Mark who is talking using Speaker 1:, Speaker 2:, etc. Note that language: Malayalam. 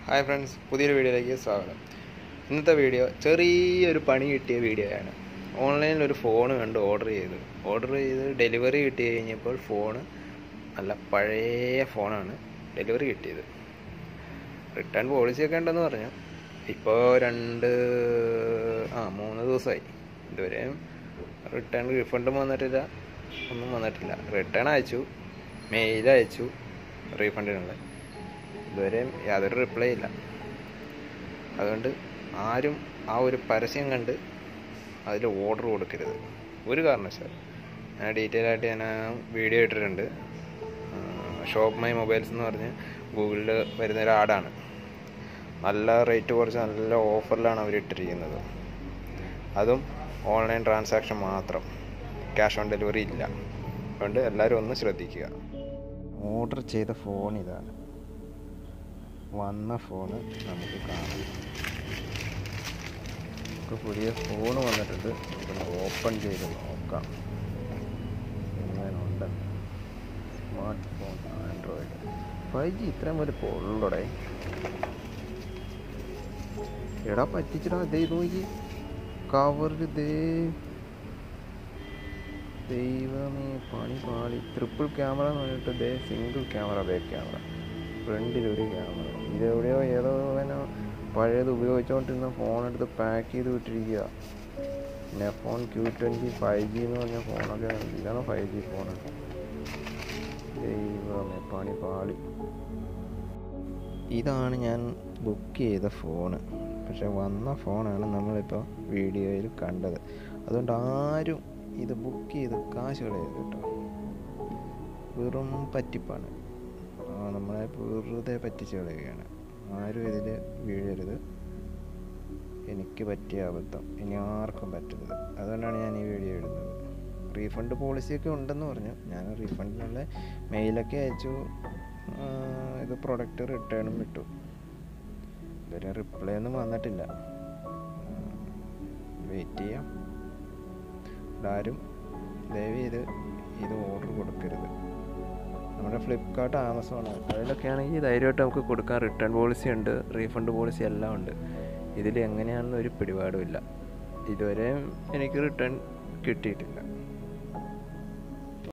Speaker 1: ഹായ് ഫ്രണ്ട്സ് പുതിയൊരു വീഡിയോയിലേക്ക് സ്വാഗതം ഇന്നത്തെ വീഡിയോ ചെറിയൊരു പണി കിട്ടിയ വീഡിയോയാണ് ഓൺലൈനിൽ ഒരു ഫോൺ കണ്ട് ഓർഡർ ചെയ്തു ഓർഡർ ചെയ്ത് ഡെലിവറി കിട്ടി കഴിഞ്ഞപ്പോൾ ഫോണ് നല്ല പഴയ ഫോണാണ് ഡെലിവറി കിട്ടിയത് റിട്ടേൺ പോളിസിയൊക്കെ ഉണ്ടെന്ന് പറഞ്ഞു ഇപ്പോൾ രണ്ട് ആ മൂന്ന് ദിവസമായി ഇതുവരെയും റിട്ടേൺ റീഫണ്ടും വന്നിട്ടില്ല ഒന്നും വന്നിട്ടില്ല റിട്ടേൺ അയച്ചു മെയിൽ അയച്ചു റീഫണ്ടിനുള്ള ഇതുവരെയും യാതൊരു റിപ്ലൈ ഇല്ല അതുകൊണ്ട് ആരും ആ ഒരു പരസ്യം കണ്ട് അതിൽ ഓർഡർ കൊടുക്കരുത് ഒരു കാരണവശാലും ഞാൻ ഡീറ്റെയിൽ ആയിട്ട് ഞാൻ വീഡിയോ ഇട്ടിട്ടുണ്ട് ഷോപ്പ് മൈ മൊബൈൽസ് എന്ന് പറഞ്ഞ് ഗൂഗിളിൽ വരുന്ന ഒരു ആഡാണ് നല്ല റേറ്റ് കുറച്ച് നല്ല ഓഫറിലാണ് അവർ ഇട്ടിരിക്കുന്നത് അതും ഓൺലൈൻ ട്രാൻസാക്ഷൻ മാത്രം ക്യാഷ് ഓൺ ഡെലിവറി ഇല്ല അതുകൊണ്ട് എല്ലാവരും ഒന്ന് ശ്രദ്ധിക്കുക ഓർഡർ ചെയ്ത ഫോൺ ഇതാണ് വന്ന ഫോണ് നമുക്ക് കാണാം നമുക്ക് പുതിയ ഫോൺ വന്നിട്ടുണ്ട് നമുക്കൊന്ന് ഓപ്പൺ ചെയ്ത് നോക്കാം എങ്ങനെയുണ്ട് smart phone Android five G ഇത്രയും പോലെ ഉള്ളൂടെ എടാ പറ്റിച്ചിടാ ദേ ഇത് നോക്കി കവറിൽ ദേ ദൈവമേ പണി പാളി ട്രിപ്പിൾ ക്യാമറ എന്ന് പറഞ്ഞിട്ട് ദേ സിംഗിൾ ക്യാമറ ബാക്ക് ക്യാമറ ഫ്രണ്ടിലൊരു ക്യാമറ ഇതെവിടെയോ ഏതോ ഇവനോ പഴയത് ഉപയോഗിച്ചുകൊണ്ടിരുന്ന ഫോൺ എടുത്ത് പാക്ക് ചെയ്ത് വിട്ടിരിക്കുക പിന്നെ phone Q twenty five G എന്ന് പറഞ്ഞ ഫോണൊക്കെ ഇതാണ് ഫൈവ് ജി ഫോൺ ദൈവമേ പണി പാളി ഇതാണ് ഞാൻ ബുക്ക് ചെയ്ത ഫോണ് പക്ഷെ വന്ന ഫോണാണ് നമ്മളിപ്പോൾ വീഡിയോയിൽ കണ്ടത് അതുകൊണ്ട് ആരും ഇത് ബുക്ക് ചെയ്ത് കാശ് കളയരുത് കേട്ടോ വെറും പറ്റിപ്പാണ് ആ, നമ്മളെ വെറുതെ പറ്റിച്ച് കളയുകയാണ് ആരും ഇതിൽ വീഴരുത് എനിക്ക് പറ്റിയ അബദ്ധം ഇനി ആർക്കും പറ്റരുത് അതുകൊണ്ടാണ് ഞാൻ ഈ വീഡിയോ ഇടുന്നത് റീഫണ്ട് പോളിസിയൊക്കെ ഉണ്ടെന്ന് പറഞ്ഞു ഞാൻ റീഫണ്ടിനുള്ള മെയിലൊക്കെ അയച്ചു ആ, ഇത് പ്രൊഡക്റ്റ് റിട്ടേണും വിട്ടു ഇതുവരെ റിപ്ലൈ ഒന്നും വന്നിട്ടില്ല വെയിറ്റ് ചെയ്യാം ആരും ദയവ് ചെയ്ത് ഇത് ഓർഡർ കൊടുക്കരുത് നമ്മുടെ ഫ്ലിപ്കാർട്ട് ആമസോൺ അതിലൊക്കെ ആണെങ്കിൽ ധൈര്യമായിട്ട് നമുക്ക് കൊടുക്കാൻ റിട്ടേൺ പോളിസി ഉണ്ട് റീഫണ്ട് പോളിസി എല്ലാം ഉണ്ട് ഇതിൽ എങ്ങനെയാണെന്ന് ഒരു പിടിപാടുമില്ല ഇതുവരെ എനിക്ക് റിട്ടേൺ കിട്ടിയിട്ടില്ല